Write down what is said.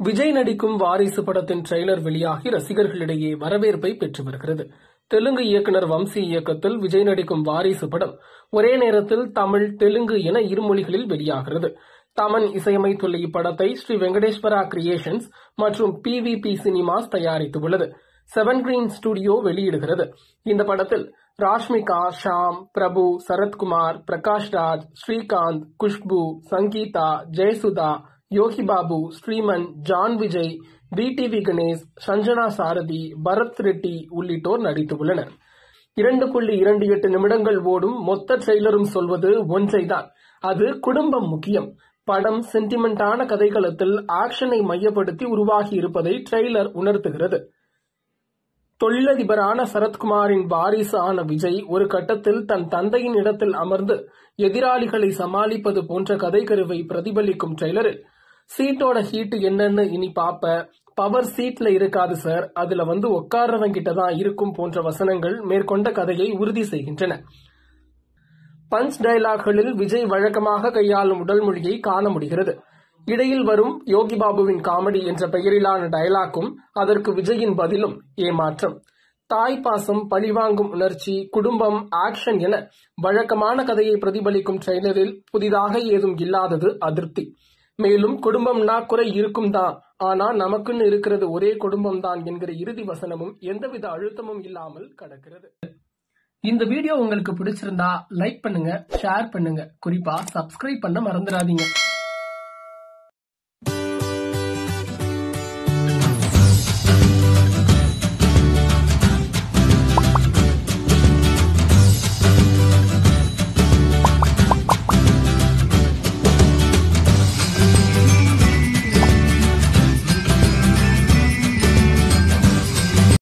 விஜய் நடிக்கும் வாரிசு படத்தின் ட்ரெய்லர் வெளியாகி ரசிகர்களிடையே வரவேற்பை பெற்று வருகிறது தெலுங்கு இயக்குனர் வம்சி இயக்கத்தில் விஜய் நடிக்கும் வாரிசு படம் ஒரே நேரத்தில் தமிழ் தெலுங்கு என இரு மொழிகளில் வெளியாகிறது தமன் இசையமைத்துள்ள இப்படத்தை ஸ்ரீ வெங்கடேஸ்வரா கிரியேஷன்ஸ் மற்றும் பிவிபி சினிமாஸ் தயாரித்துள்ளது செவன் கிரீன் ஸ்டுடியோ வெளியிடுகிறது இந்த படத்தில் ராஷ்மிகா ஷாம் பிரபு சரத்குமார் பிரகாஷ் ராஜ் ஸ்ரீகாந்த் குஷ்பு சங்கீதா ஜெயசுதா யோகி பாபு ஸ்ரீமன் ஜான் விஜய் பிடிவி கணேஷ் சஞ்சனா சாரதி பரத் ரெட்டி உள்ளிட்டோர் நடித்துள்ளனர் இரண்டு புள்ளி இரண்டு எட்டு நிமிடங்கள் ஓடும் மொத்த ட்ரெய்லரும் சொல்வது ஒன்றைதான் அது குடும்பம் முக்கியம் படம் சென்டிமெண்டான கதைக்களத்தில் ஆக்ஷனை மையப்படுத்தி உருவாகி இருப்பதை ட்ரெய்லர் உணர்த்துகிறது தொழிலதிபரான சரத்குமாரின் வாரிசு ஆன விஜய் ஒரு கட்டத்தில் தன் தந்தையின் இடத்தில் அமர்ந்து எதிராளிகளை சமாளிப்பது போன்ற கதைக்கருவை பிரதிபலிக்கும் ட்ரெய்லரில் சீட்டோட ஹீட் என்னன்னு இனி பாப்ப பவர் சீட்ல இருக்காது சார் அதுல வந்து உட்கார்றவங்கிட்ட தான் இருக்கும் போன்ற வசனங்கள் மேற்கொண்ட கதையை உறுதி செய்கின்றன பஞ்ச் டயலாக்களில் விஜய் வழக்கமாக கையாளும் உடல் மொழியை காண முடிகிறது இடையில் வரும் யோகி பாபுவின் காமெடி என்ற பெயரிலான டயலாக்கும் அதற்கு விஜயின் பதிலும் ஏமாற்றம் தாய் பாசம் பழிவாங்கும் உணர்ச்சி குடும்பம் ஆக்ஷன் என வழக்கமான கதையை பிரதிபலிக்கும் ட்ரெய்லரில் புதிதாக ஏதும் இல்லாதது அதிருப்தி மேலும் குடும்பம்னா குறை இருக்கும் தான் ஆனா நமக்குன்னு இருக்கிறது ஒரே குடும்பம் தான் என்கிற இறுதி வசனமும் எந்தவித அழுத்தமும் இல்லாமல் கடக்கிறது இந்த வீடியோ உங்களுக்கு பிடிச்சிருந்தா லைக் பண்ணுங்க ஷேர் பண்ணுங்க குறிப்பா சப்ஸ்கிரைப் பண்ண மறந்துடாதீங்க